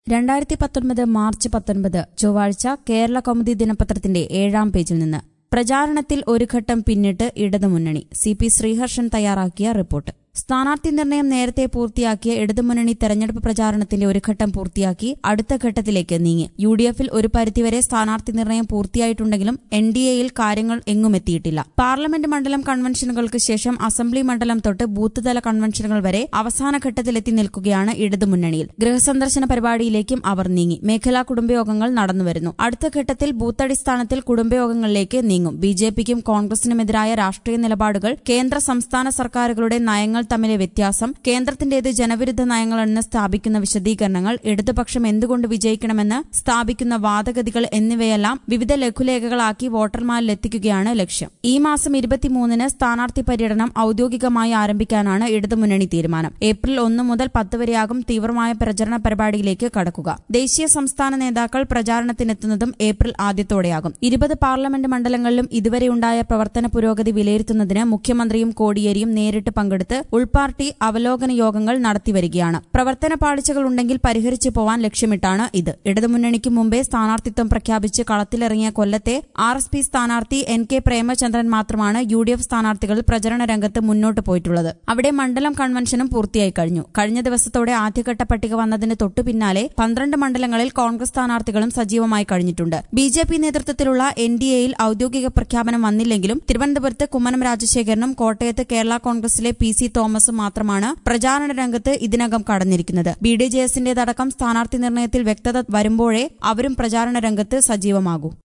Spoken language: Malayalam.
രണ്ടായിരത്തി പത്തൊൻപത് മാർച്ച് പത്തൊൻപത് ചൊവ്വാഴ്ച കേരള കൗമുദി ദിനപത്രത്തിന്റെ ഏഴാം പേജിൽ നിന്ന് പ്രചാരണത്തിൽ ഒരു ഘട്ടം പിന്നിട്ട് ഇടതുമുന്നണി സി പി ശ്രീഹർഷൻ തയ്യാറാക്കിയ റിപ്പോർട്ട് സ്ഥാനാർത്ഥി നിർണയം നേരത്തെ പൂർത്തിയാക്കിയ ഇടതുമുന്നണി തെരഞ്ഞെടുപ്പ് പ്രചാരണത്തിന്റെ ഒരു ഘട്ടം പൂർത്തിയാക്കി അടുത്ത ഘട്ടത്തിലേക്ക് നീങ്ങി യു ഡി എഫിൽ ഒരു പരിധിവരെ സ്ഥാനാർത്ഥി നിർണയം പൂർത്തിയായിട്ടുണ്ടെങ്കിലും എൻ ഡി എയിൽ കാര്യങ്ങൾ എങ്ങും എത്തിയിട്ടില്ല പാർലമെന്റ് മണ്ഡലം കൺവെൻഷനുകൾക്ക് ശേഷം അസംബ്ലി മണ്ഡലം തൊട്ട് ബൂത്ത് തല കൺവെൻഷനുകൾ വരെ അവസാന ഘട്ടത്തിലെത്തി നിൽക്കുകയാണ് ഇടതുമുന്നണിയിൽ ഗൃഹസന്ദർശന പരിപാടിയിലേക്കും അവർ നീങ്ങി മേഖലാ കുടുംബയോഗങ്ങൾ നടന്നുവരുന്നു അടുത്ത ഘട്ടത്തിൽ ബൂത്തടിസ്ഥാനത്തിൽ കുടുംബയോഗങ്ങളിലേക്ക് നീങ്ങും ബി ജെ പിക്കും കോൺഗ്രസിനുമെതിരായ രാഷ്ട്രീയ നിലപാടുകൾ കേന്ദ്ര സംസ്ഥാന സർക്കാരുകളുടെ നയങ്ങൾ തമ്മിലെ വ്യത്യാസം കേന്ദ്രത്തിന്റേത് ജനവിരുദ്ധ നയങ്ങളെന്ന് സ്ഥാപിക്കുന്ന വിശദീകരണങ്ങൾ ഇടതുപക്ഷം എന്തുകൊണ്ട് വിജയിക്കണമെന്ന് സ്ഥാപിക്കുന്ന വാദഗതികൾ എന്നിവയെല്ലാം വിവിധ ലഘുലേഖകളാക്കി വോട്ടർമാരിലെത്തിക്കുകയാണ് ലക്ഷ്യം ഈ മാസം ഇരുപത്തിമൂന്നിന് സ്ഥാനാർത്ഥി പര്യടനം ഔദ്യോഗികമായി ആരംഭിക്കാനാണ് ഇടതുമുന്നണി തീരുമാനം ഏപ്രിൽ ഒന്ന് മുതൽ പത്ത് വരെയാകും തീവ്രമായ പ്രചരണ പരിപാടിയിലേക്ക് കടക്കുക ദേശീയ സംസ്ഥാന നേതാക്കൾ പ്രചാരണത്തിനെത്തുന്നതും ഏപ്രിൽ ആദ്യത്തോടെയാകും ഇരുപത് പാർലമെന്റ് മണ്ഡലങ്ങളിലും ഇതുവരെയുണ്ടായ പ്രവർത്തന പുരോഗതി വിലയിരുത്തുന്നതിന് മുഖ്യമന്ത്രിയും കോടിയേരിയും നേരിട്ട് പങ്കെടുത്ത് ഉൾപാർട്ടി അവലോകന യോഗങ്ങൾ നടത്തിവരികയാണ് പ്രവർത്തന പാളിച്ചകൾ ഉണ്ടെങ്കിൽ പരിഹരിച്ചു പോവാൻ ലക്ഷ്യമിട്ടാണ് ഇത് ഇടതുമുന്നണിക്ക് മുമ്പേ സ്ഥാനാർത്ഥിത്വം പ്രഖ്യാപിച്ച് കളത്തിലിറങ്ങിയ കൊല്ലത്തെ ആർ എസ് പി സ്ഥാനാർത്ഥി എൻ കെ പ്രേമചന്ദ്രൻ മാത്രമാണ് യു ഡി എഫ് സ്ഥാനാർത്ഥികൾ പ്രചരണ രംഗത്ത് മുന്നോട്ട് പോയിട്ടുള്ളത് അവിടെ മണ്ഡലം കൺവെൻഷനും പൂർത്തിയായി കഴിഞ്ഞു കഴിഞ്ഞ ദിവസത്തോടെ ആദ്യഘട്ട പട്ടിക വന്നതിന് തൊട്ടു പിന്നാലെ പന്ത്രണ്ട് മണ്ഡലങ്ങളിൽ കോൺഗ്രസ് സ്ഥാനാർത്ഥികളും സജീവമായി കഴിഞ്ഞിട്ടുണ്ട് ബി ജെ പി നേതൃത്വത്തിലുള്ള എൻ ഡി എയിൽ ഔദ്യോഗിക പ്രഖ്യാപനം വന്നില്ലെങ്കിലും തിരുവനന്തപുരത്ത് കുമ്മനം രാജശേഖരനും കോട്ടയത്ത് കേരള കോൺഗ്രസിലെ പി സി തോമസും മാത്രമാണ് പ്രചാരണ രംഗത്ത് ഇതിനകം കടന്നിരിക്കുന്നത് ബി ഡി ജെ എസിന്റേതടക്കം സ്ഥാനാർത്ഥി നിർണയത്തിൽ വ്യക്തത വരുമ്പോഴേ അവരും പ്രചാരണ രംഗത്ത് സജീവമാകൂ